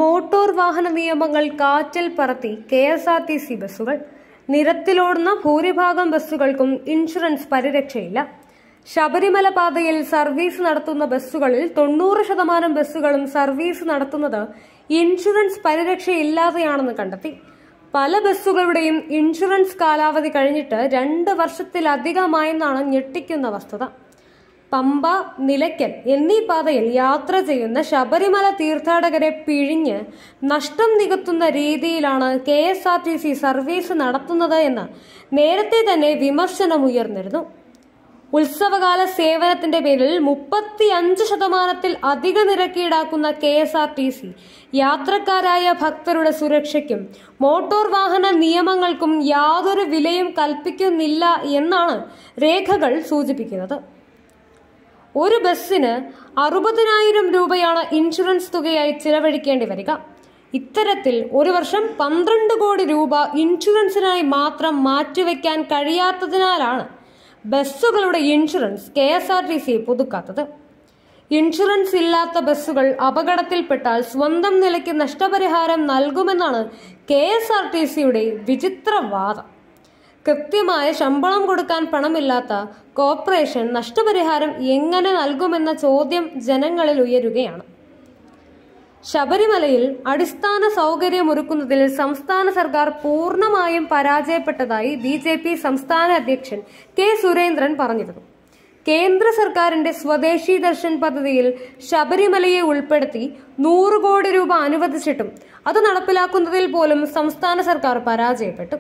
motor വാഹന നിയമങ്ങൾ കാറ്റിൽ പറത്തി K S R T C ബസ്സുകൾ നിരത്തിലോടുന്ന ഭൂരിഭാഗം ബസ്സുകൾക്കും ഇൻഷുറൻസ് പരിരക്ഷയില്ല ശബരിമല പാതയിൽ സർവീസ് നടത്തുന്ന ബസ്സുകളിൽ തൊണ്ണൂറ് ശതമാനം ബസ്സുകളും സർവീസ് നടത്തുന്നത് ഇൻഷുറൻസ് പരിരക്ഷയില്ലാതെയാണെന്ന് കണ്ടെത്തി പല ബസ്സുകളുടെയും ഇൻഷുറൻസ് കാലാവധി കഴിഞ്ഞിട്ട് രണ്ട് വർഷത്തിലധികമായെന്നാണ് ഞെട്ടിക്കുന്ന വസ്തുത പമ്പ നിലയ്ക്കൽ എന്നീ പാതയിൽ യാത്ര ചെയ്യുന്ന ശബരിമല തീർത്ഥാടകരെ പിഴിഞ്ഞ് നഷ്ടം നികത്തുന്ന രീതിയിലാണ് K S R T C service നടത്തുന്നത് എന്ന് നേരത്തെ തന്നെ വിമർശനമുയർന്നിരുന്നു ഉത്സവകാല സേവനത്തിന്റെ പേരിൽ മുപ്പത്തി അഞ്ച് ശതമാനത്തിൽ അധിക നിരക്ക് ഈടാക്കുന്ന K S R T C യാത്രക്കാരായ ഭക്തരുടെ സുരക്ഷയ്ക്കും മോട്ടോർ വാഹന നിയമങ്ങൾക്കും യാതൊരു വിലയും കൽപ്പിക്കുന്നില്ല എന്നാണ് രേഖകൾ സൂചിപ്പിക്കുന്നത് ഒരു ബസ്സിന് അറുപതിനായിരം രൂപയാണ് ഇൻഷുറൻസ് തുകയായി ചിലവഴിക്കേണ്ടി വരിക ഇത്തരത്തിൽ ഒരു വർഷം പന്ത്രണ്ട് കോടി രൂപ ഇൻഷുറൻസിനായി മാത്രം മാറ്റിവെക്കാൻ കഴിയാത്തതിനാലാണ് ബസ്സുകളുടെ insurance K S R T C പുതുക്കാത്തത് ഇൻഷുറൻസ് ഇല്ലാത്ത ബസ്സുകൾ അപകടത്തിൽപ്പെട്ടാൽ സ്വന്തം നിലയ്ക്ക് നഷ്ടപരിഹാരം നൽകുമെന്നാണ് കെ എസ് ആർ ടി സിയുടെ വിചിത്ര വാദം കൃത്യമായ ശമ്പളം കൊടുക്കാൻ പണമില്ലാത്ത കോർപ്പറേഷൻ നഷ്ടപരിഹാരം എങ്ങനെ നൽകുമെന്ന ചോദ്യം ജനങ്ങളിൽ ഉയരുകയാണ് ശബരിമലയിൽ അടിസ്ഥാന സൗകര്യമൊരുക്കുന്നതിൽ സംസ്ഥാന സർക്കാർ പൂർണ്ണമായും പരാജയപ്പെട്ടതായി ബി ജെ പി സംസ്ഥാന അധ്യക്ഷൻ കെ സുരേന്ദ്രൻ പറഞ്ഞിരുന്നു കേന്ദ്ര സർക്കാരിന്റെ സ്വദേശി ദർശൻ പദ്ധതിയിൽ ശബരിമലയെ ഉൾപ്പെടുത്തി നൂറ് കോടി രൂപ അനുവദിച്ചിട്ടും അത് നടപ്പിലാക്കുന്നതിൽ പോലും സംസ്ഥാന സർക്കാർ പരാജയപ്പെട്ടു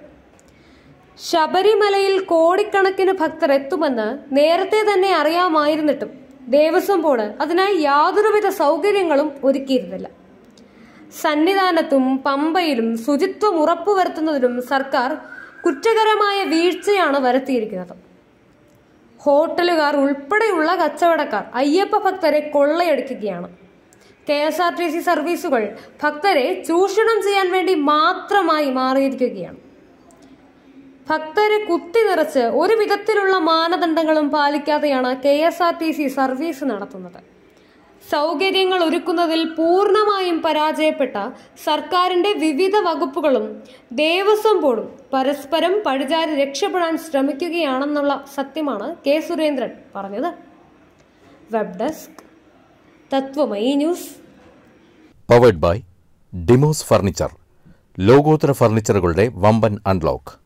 ശബരിമലയിൽ കോടിക്കണക്കിന് ഭക്തർ എത്തുമെന്ന് നേരത്തെ തന്നെ അറിയാമായിരുന്നിട്ടും ദേവസ്വം ബോർഡ് അതിനായി യാതൊരുവിധ സൗകര്യങ്ങളും ഒരുക്കിയിരുന്നില്ല സന്നിധാനത്തും പമ്പയിലും ശുചിത്വം ഉറപ്പുവരുത്തുന്നതിലും സർക്കാർ കുറ്റകരമായ വീഴ്ചയാണ് വരുത്തിയിരിക്കുന്നത് ഹോട്ടലുകാർ ഉൾപ്പെടെയുള്ള കച്ചവടക്കാർ അയ്യപ്പ ഭക്തരെ കൊള്ളയടിക്കുകയാണ് K S R T C സർവീസുകൾ ഭക്തരെ ചൂഷണം ചെയ്യാൻ വേണ്ടി മാത്രമായി മാറിയിരിക്കുകയാണ് ഭക്തരെ കുത്തി നിറച്ച് ഒരു വിധത്തിലുള്ള മാനദണ്ഡങ്ങളും പാലിക്കാതെയാണ് K S R T C service നടത്തുന്നത് സൗകര്യങ്ങൾ ഒരുക്കുന്നതിൽ പൂർണ്ണമായും പരാജയപ്പെട്ട സർക്കാരിന്റെ വിവിധ വകുപ്പുകളും ദേവസ്വം ബോർഡും പരസ്പരം പഴിചാരി രക്ഷപ്പെടാൻ ശ്രമിക്കുകയാണെന്നുള്ള സത്യമാണ് കെ സുരേന്ദ്രൻ പറഞ്ഞത് web desk Tatwamayi news powered by Demos furniture ലോകോത്തര ഫർണിച്ചറുകളുടെ വമ്പൻ അൺലോക്ക്